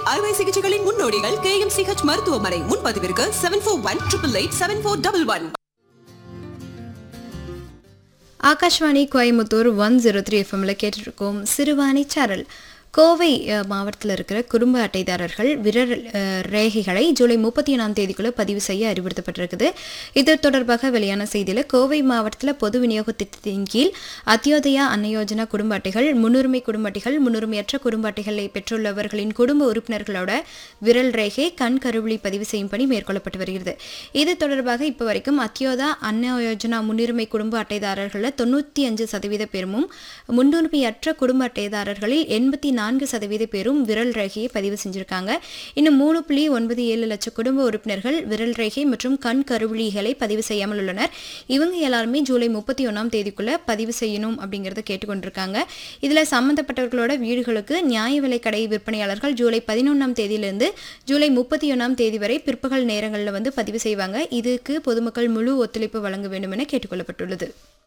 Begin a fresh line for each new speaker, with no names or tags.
அறுவை சிகிச்சைகளின் முன்னோடிகள் K M CH மருத்துவமனை முன்பதிவிற்கு seven four one triple eight seven four double one
Akashvani Coimbatore one zero three எஃப்எம்ல கேட்டுருக்கோம் சிறுவாணி சாரல் கோவை அஹ், மாவட்டத்தில் இருக்கிற குடும்ப அட்டைதாரர்கள் விரல் அஹ், ரேகைகளை ஜூலை முப்பத்தி ஒன்றாம் தேதிக்குள்ள பதிவு செய்ய அறிவுறுத்தப்பட்டிருக்குது இது தொடர்பாக வெளியான செய்தியில் கோவை மாவட்டத்தில் பொது விநியோக திட்டத்தின் கீழ் அத்தியோதயா அன்னயோஜனா குடும்ப அட்டைகள் முன்னுரிமை குடும்ப அட்டைகள் முன்னுரிமையற்ற குடும்ப அட்டைகளை பெற்றுள்ளவர்களின் குடும்ப உறுப்பினர்களோட விரல் ரேகை கண் கருவிழி பதிவு செய்யும் பணி மேற்கொள்ளப்பட்டு வருகிறது இது தொடர்பாக இப்போ வரைக்கும் அத்தியோதா அன்னயோஜனா முன்னுரிமை குடும்ப அட்டைதாரர்களில் தொண்ணூற்றி அஞ்சு சதவீத பேரும் முன்னுரிமையற்ற குடும்ப அட்டைதாரர்களில் எண்பத்தி நான்கு சதவீத பேரும் விரல் ரேகையை பதிவு செஞ்சிருக்காங்க இன்னும் மூணு புள்ளி ஒன்பது ஏழு லட்சம் குடும்ப உறுப்பினர்கள் விரல் ரேகை மற்றும் கண் கருவிழிகளை பதிவு செய்யாமல் உள்ளனர் இவங்க எல்லாருமே ஜூலை முப்பத்தி ஒன்றாம் தேதிக்குள்ள பதிவு செய்யணும் அப்படிங்கிறத கேட்டுக்கொண்டிருக்காங்க இதில் சம்பந்தப்பட்டவர்களோட வீடுகளுக்கு நியாய விலை கடை விற்பனையாளர்கள் ஜூலை பதினொன்றாம் தேதியிலிருந்து ஜூலை முப்பத்தி ஒன்றாம் தேதி வரை பிற்பகல் நேரங்களில் வந்து பதிவு செய்வாங்க இதுக்கு பொதுமக்கள் முழு ஒத்துழைப்பு வழங்க வேண்டும் என கேட்டுக்கொள்ளப்பட்டுள்ளது